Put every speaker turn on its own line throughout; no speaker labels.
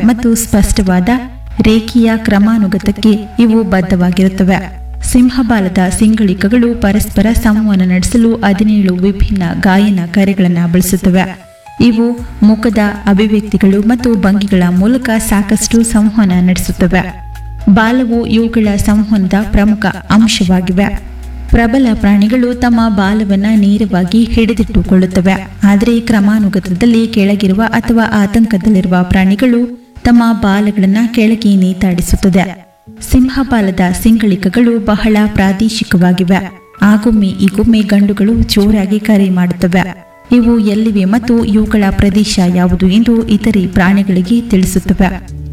ಮತ್ತು ಸ್ಪಷ್ಟವಾದ ರೇಖೀಯ ಕ್ರಮಾನುಗತಕ್ಕೆ ಇವು ಬದ್ಧವಾಗಿರುತ್ತವೆ ಸಿಂಹಬಾಲದ ಸಿಂಗಳಿಕಗಳು ಪರಸ್ಪರ ಸಂವಹನ ನಡೆಸಲು ಹದಿನೇಳು ವಿಭಿನ್ನ ಗಾಯನ ಕರೆಗಳನ್ನು ಬಳಸುತ್ತವೆ ಇವು ಮುಖದ ಅಭಿವ್ಯಕ್ತಿಗಳು ಮತ್ತು ಭಂಗಿಗಳ ಮೂಲಕ ಸಾಕಷ್ಟು ಸಂವಹನ ನಡೆಸುತ್ತವೆ ಬಾಲವು ಇವುಗಳ ಸಂವಹನದ ಪ್ರಮುಖ ಅಂಶವಾಗಿವೆ ಪ್ರಬಲ ಪ್ರಾಣಿಗಳು ತಮ್ಮ ಬಾಲವನ್ನ ನೇರವಾಗಿ ಹಿಡಿದಿಟ್ಟುಕೊಳ್ಳುತ್ತವೆ ಆದರೆ ಕ್ರಮಾನುಗತದಲ್ಲಿ ಕೆಳಗಿರುವ ಅಥವಾ ಆತಂಕದಲ್ಲಿರುವ ಪ್ರಾಣಿಗಳು ತಮ್ಮ ಬಾಲಗಳನ್ನು ಕೆಳಗೆ ನೇತಾಡಿಸುತ್ತದೆ ಸಿಂಹಬಾಲದ ಸಿಂಗಳಿಕಗಳು ಬಹಳ ಪ್ರಾದೇಶಿಕವಾಗಿವೆ ಆಗೊಮ್ಮೆ ಈಗೊಮ್ಮೆ ಗಂಡುಗಳು ಜೋರಾಗಿ ಕರೆ ಮಾಡುತ್ತವೆ ಇವು ಎಲ್ಲಿವೆ ಮತ್ತು ಇವುಗಳ ಪ್ರದೇಶ ಯಾವುದು ಎಂದು ಇತರೆ ಪ್ರಾಣಿಗಳಿಗೆ ತಿಳಿಸುತ್ತವೆ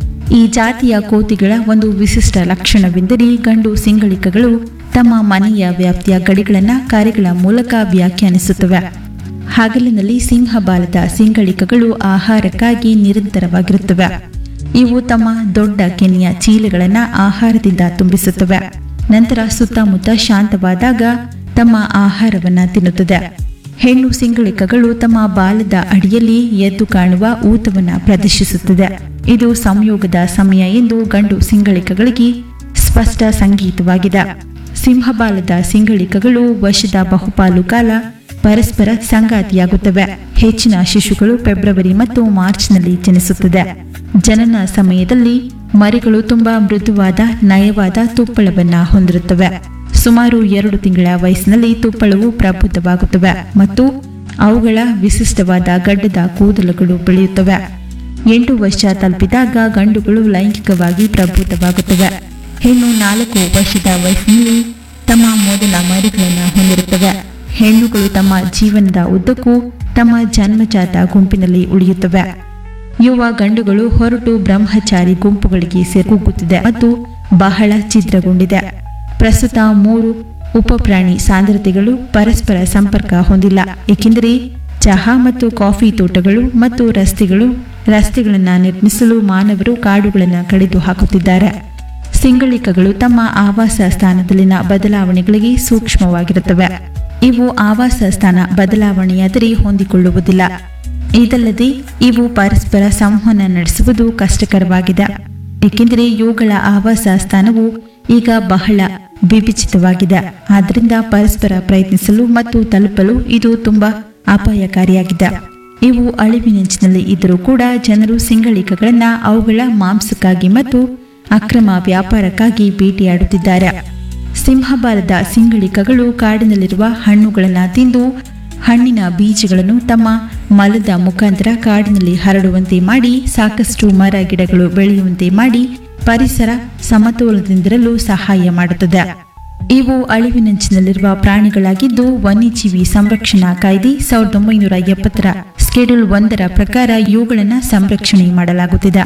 ಈ ಜಾತಿಯ ಕೋತಿಗಳ ಒಂದು ವಿಶಿಷ್ಟ ಲಕ್ಷಣವೆಂದರೆ ಗಂಡು ಸಿಂಗಳಿಕಗಳು ತಮ್ಮ ಮನೆಯ ವ್ಯಾಪ್ತಿಯ ಗಡಿಗಳನ್ನು ಕರೆಗಳ ಮೂಲಕ ವ್ಯಾಖ್ಯಾನಿಸುತ್ತವೆ ಹಗಲಿನಲ್ಲಿ ಸಿಂಹಬಾಲದ ಸಿಂಗಳಿಕಗಳು ಆಹಾರಕ್ಕಾಗಿ ನಿರಂತರವಾಗಿರುತ್ತವೆ ಇವು ತಮ್ಮ ದೊಡ್ಡ ಕೆನೆಯ ಚೀಲಗಳನ್ನು ಆಹಾರದಿಂದ ತುಂಬಿಸುತ್ತವೆ ನಂತರ ಸುತ್ತಮುತ್ತ ಶಾಂತವಾದಾಗ ತಮ್ಮ ಆಹಾರವನ್ನ ತಿನ್ನುತ್ತದೆ ಹೆಣ್ಣು ಸಿಂಗಳಿಕಗಳು ತಮ್ಮ ಬಾಲದ ಅಡಿಯಲ್ಲಿ ಎದ್ದು ಕಾಣುವ ಊತವನ್ನು ಪ್ರದರ್ಶಿಸುತ್ತದೆ ಇದು ಸಂಯೋಗದ ಸಮಯ ಎಂದು ಗಂಡು ಸಿಂಗಳಿಕಗಳಿಗೆ ಸ್ಪಷ್ಟ ಸಂಗೀತವಾಗಿದೆ ಸಿಂಹಬಾಲದ ಸಿಂಗಳಿಕಗಳು ವರ್ಷದ ಬಹುಪಾಲು ಕಾಲ ಪರಸ್ಪರ ಸಂಗಾತಿಯಾಗುತ್ತವೆ ಹೆಚ್ಚಿನ ಶಿಶುಗಳು ಫೆಬ್ರವರಿ ಮತ್ತು ಮಾರ್ಚ್ನಲ್ಲಿ ಜನಿಸುತ್ತದೆ ಜನನ ಸಮಯದಲ್ಲಿ ಮರಿಗಳು ತುಂಬಾ ಮೃದುವಾದ ನಯವಾದ ತುಪ್ಪಳವನ್ನ ಹೊಂದಿರುತ್ತವೆ ಸುಮಾರು ಎರಡು ತಿಂಗಳ ವಯಸ್ಸಿನಲ್ಲಿ ತುಪ್ಪಳವು ಪ್ರಬುದ್ಧವಾಗುತ್ತವೆ ಮತ್ತು ಅವುಗಳ ವಿಶಿಷ್ಟವಾದ ಗಡ್ಡದ ಕೂದಲುಗಳು ಬೆಳೆಯುತ್ತವೆ ಎಂಟು ವರ್ಷ ತಲುಪಿದಾಗ ಗಂಡುಗಳು ಲೈಂಗಿಕವಾಗಿ ಪ್ರಬುದ್ಧವಾಗುತ್ತವೆ ಹೆಣ್ಣು ನಾಲ್ಕು ವರ್ಷದ ವಯಸ್ಸಿನಲ್ಲಿ ತಮ್ಮ ಮೊದಲ ಮರಿಗಳನ್ನು ಹೊಂದಿರುತ್ತವೆ ಹೆಣ್ಣುಗಳು ತಮ್ಮ ಜೀವನದ ಉದ್ದಕ್ಕೂ ತಮ್ಮ ಜನ್ಮಜಾತ ಗುಂಪಿನಲ್ಲಿ ಉಳಿಯುತ್ತವೆ ಯುವ ಗಂಡುಗಳು ಹೊರಟು ಬ್ರಹ್ಮಚಾರಿ ಗುಂಪುಗಳಿಗೆ ಸೇರ್ಕುಗುತ್ತಿದೆ ಮತ್ತು ಬಹಳ ಛಿದ್ರಗೊಂಡಿದೆ ಪ್ರಸ್ತುತ ಮೂರು ಉಪಪ್ರಾಣಿ ಸಾಂದ್ರತೆಗಳು ಪರಸ್ಪರ ಸಂಪರ್ಕ ಹೊಂದಿಲ್ಲ ಏಕೆಂದರೆ ಚಹಾ ಮತ್ತು ಕಾಫಿ ತೋಟಗಳು ಮತ್ತು ರಸ್ತೆಗಳು ರಸ್ತೆಗಳನ್ನು ನಿರ್ಮಿಸಲು ಮಾನವರು ಕಾಡುಗಳನ್ನು ಕಡಿದು ಹಾಕುತ್ತಿದ್ದಾರೆ ಸಿಂಗಳಿಕಗಳು ತಮ್ಮ ಆವಾಸ ಸ್ಥಾನದಲ್ಲಿನ ಬದಲಾವಣೆಗಳಿಗೆ ಸೂಕ್ಷ್ಮವಾಗಿರುತ್ತವೆ ಇವು ಆವಾಸ ಸ್ಥಾನ ಬದಲಾವಣೆಯಾದರೆ ಹೊಂದಿಕೊಳ್ಳುವುದಿಲ್ಲ ಇದಲ್ಲದೆ ಇವು ಪರಸ್ಪರ ಸಂವಹನ ನಡೆಸುವುದು ಕಷ್ಟಕರವಾಗಿದೆ ಏಕೆಂದರೆ ಇವುಗಳ ಆವಾಸ ಸ್ಥಾನವು ಈಗ ಬಹಳ ವಿಭಜಿತವಾಗಿದೆ ಆದ್ದರಿಂದ ಪರಸ್ಪರ ಪ್ರಯತ್ನಿಸಲು ಮತ್ತು ತಲುಪಲು ಇದು ತುಂಬಾ ಅಪಾಯಕಾರಿಯಾಗಿದೆ ಇವು ಅಳಿವಿನಂಚಿನಲ್ಲಿ ಇದ್ದರೂ ಕೂಡ ಜನರು ಸಿಂಗಳಿಕಗಳನ್ನ ಅವುಗಳ ಮಾಂಸಕ್ಕಾಗಿ ಮತ್ತು ಅಕ್ರಮ ವ್ಯಾಪಾರಕ್ಕಾಗಿ ಭೇಟಿಯಾಡುತ್ತಿದ್ದಾರೆ ಸಿಂಹಬಾಲದ ಸಿಂಗಳಿಕಗಳು ಕಾಡಿನಲ್ಲಿರುವ ಹಣ್ಣುಗಳನ್ನು ತಿಂದು ಹಣ್ಣಿನ ಬೀಜಗಳನ್ನು ತಮ್ಮ ಮಲದ ಮುಖಾಂತರ ಕಾಡಿನಲ್ಲಿ ಹರಡುವಂತೆ ಮಾಡಿ ಸಾಕಷ್ಟು ಮರ ಗಿಡಗಳು ಬೆಳೆಯುವಂತೆ ಮಾಡಿ ಪರಿಸರ ಸಮತೋಲನದಿಂದಿರಲು ಸಹಾಯ ಮಾಡುತ್ತದೆ ಇವು ಅಳಿವಿನಂಚಿನಲ್ಲಿರುವ ಪ್ರಾಣಿಗಳಾಗಿದ್ದು ವನ್ಯಜೀವಿ ಸಂರಕ್ಷಣಾ ಕಾಯ್ದೆ ಸಾವಿರದ ಒಂಬೈನೂರ ಎಪ್ಪತ್ತರ ಸ್ಕೆಡ್ಯೂಲ್ ಒಂದರ ಪ್ರಕಾರ ಇವುಗಳನ್ನು ಸಂರಕ್ಷಣೆ ಮಾಡಲಾಗುತ್ತಿದೆ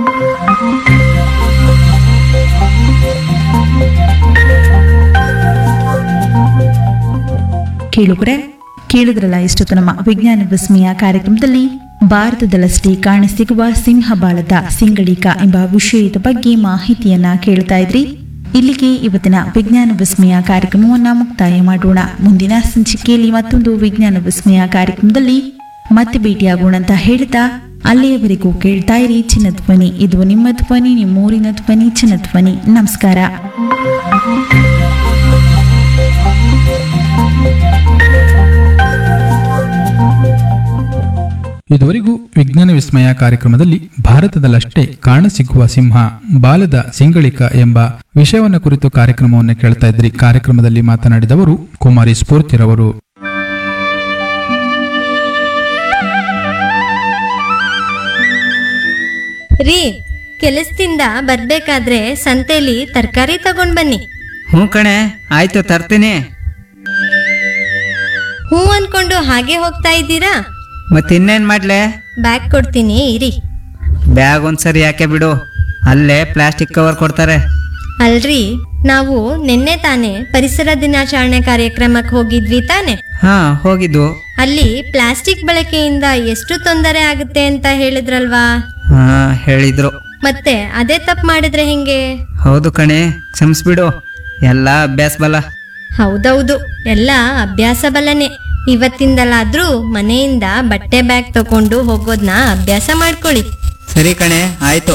ಕೇಳುಗರೆ ಕೇಳಿದ್ರಲ್ಲ ಇಷ್ಟೊತ್ತು ನಮ್ಮ ವಿಜ್ಞಾನ ವಿಸ್ಮಯ ಕಾರ್ಯಕ್ರಮದಲ್ಲಿ ಭಾರತದಲ್ಲಷ್ಟೇ ಕಾಣಸಿಗುವ ಸಿಂಹಬಾಲದ ಸಿಂಗಳಿಕ ಎಂಬ ವಿಷಯದ ಬಗ್ಗೆ ಮಾಹಿತಿಯನ್ನ ಕೇಳ್ತಾ ಇದ್ರಿ ಇಲ್ಲಿಗೆ ಇವತ್ತಿನ ವಿಜ್ಞಾನ ವಿಸ್ಮಯ ಕಾರ್ಯಕ್ರಮವನ್ನ ಮುಕ್ತಾಯ ಮಾಡೋಣ ಮುಂದಿನ ಸಂಚಿಕೆಯಲ್ಲಿ ಮತ್ತೊಂದು ವಿಜ್ಞಾನ ವಿಸ್ಮಯ ಕಾರ್ಯಕ್ರಮದಲ್ಲಿ ಮತ್ತೆ ಭೇಟಿಯಾಗೋಣ ಅಂತ ಹೇಳ್ತಾ ಅಲ್ಲಿಯವರೆಗೂ ಕೇಳ್ತಾ ಇರಿ ಚಿನ್ನ ಧ್ವನಿ ಇದು ನಿಮ್ಮ ಧ್ವನಿ ನಿಮ್ಮೂರಿನ ಧ್ವನಿ ಚಿನ್ನ ಧ್ವನಿ ನಮಸ್ಕಾರ
ಇದುವರೆಗೂ ವಿಜ್ಞಾನ ವಿಸ್ಮಯ ಕಾರ್ಯಕ್ರಮದಲ್ಲಿ ಭಾರತದಲ್ಲಷ್ಟೇ ಕಾಣಸಿಗುವ ಸಿಂಹ ಬಾಲದ ಸಿಂಗಳಿಕ ಎಂಬ ವಿಷಯವನ್ನು ಕುರಿತು ಕಾರ್ಯಕ್ರಮವನ್ನು ಕೇಳ್ತಾ ಇದ್ರಿ ಕಾರ್ಯಕ್ರಮದಲ್ಲಿ ಮಾತನಾಡಿದವರು ಕುಮಾರಿ ಸ್ಫೂರ್ತಿರವರು
ರೀ ಕೆಲಸದಿಂದ ಬರ್ಬೇಕಾದ್ರೆ ಸಂತೆಲಿ ತರಕಾರಿ ತಗೊಂಡ್ ಬನ್ನಿ
ಹ್ಞೂ ಕಣೆ ಆಯ್ತು ತರ್ತೀನಿ
ಹೂ ಅನ್ಕೊಂಡು ಹಾಗೆ ಹೋಗ್ತಾ ಇದ್ದೀರಾ
ಮತ್ತಿನ್ನೇನು ಮಾಡ್ಲೆ
ಬ್ಯಾಗ್ ಕೊಡ್ತೀನಿ ಇರಿ
ಬ್ಯಾಗ್ ಒಂದ್ಸರಿ ಯಾಕೆ ಬಿಡು ಅಲ್ಲೇ ಪ್ಲಾಸ್ಟಿಕ್ ಕವರ್ ಕೊಡ್ತಾರೆ
ಅಲ್ರಿ ನಾವು ನಿನ್ನೆ ತಾನೇ ಪರಿಸರ ದಿನಾಚರಣೆ ಕಾರ್ಯಕ್ರಮಕ್ಕೆ ಹೋಗಿದ್ವಿ ತಾನೆ
ಹಾ ಹೋಗಿದ್ದು
ಅಲ್ಲಿ ಪ್ಲಾಸ್ಟಿಕ್ ಬಳಕೆಯಿಂದ ಎಷ್ಟು ತೊಂದರೆ ಆಗುತ್ತೆ ಅಂತ ಹೇಳಿದ್ರಲ್ವಾ
ಹಾ ಹೇಳಿದ್ರು
ಮತ್ತೆ ಅದೇ ತಪ್ಪು ಮಾಡಿದ್ರೆ ಹೆಂಗೆ
ಹೌದು ಕಣೆ ಕ್ಷಮಿಸ್ಬಿಡು ಎಲ್ಲ ಅಭ್ಯಾಸ ಬಲ
ಹೌದೌದು ಎಲ್ಲ ಅಭ್ಯಾಸ ಬಲನೆ ಇವತ್ತಿಂದಲಾದ್ರೂ ಮನೆಯಿಂದ ಬಟ್ಟೆ ಬ್ಯಾಗ್ ತಕೊಂಡು ಹೋಗೋದನ್ನ ಅಭ್ಯಾಸ ಮಾಡ್ಕೊಳ್ಳಿ
ಸರಿ ಕಣೆ ಆಯ್ತು